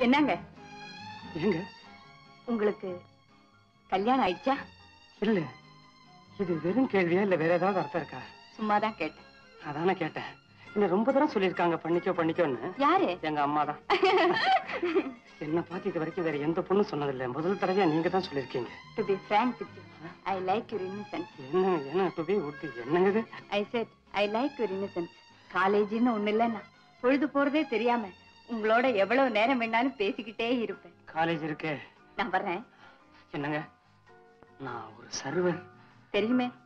என்னங்க ஏங்க உங்களுக்கு கல்யாணம் ஆயிடுச்சா இல்ல இது வெறும் கேள்வியா இல்ல வேற ஏதாவது அர்த்தம் இருக்கா சும்மாதான் கேட்டேன் அதானே கேட்டேன் இன்னும் ரொம்ப தூரம் சொல்லியிருக்காங்க பண்ணிக்கோ பண்ணிக்கோன்னு யாரு எங்க அம்மா தான் என்ன பார்த்து இது வரைக்கும் வேற எந்த பொண்ணும் சொன்னதில்லை முதல் தடவையா நீங்க தான் சொல்லியிருக்கீங்க to be frank with you I like your innocence என்ன என்ன டுபி உட்டு என்னங்க இது I said I like your innocence காலேஜ்னு ஒண்ணு இல்லைன்னா பொழுது போறதே தெரியாம உங்களோட எவ்வளவு நேரம் வேணாலும் பேசிக்கிட்டே இருப்பேன் காலேஜ் இருக்கே நான் வர்றேன் என்னங்க நான் ஒரு சர்வர் தெரியுமே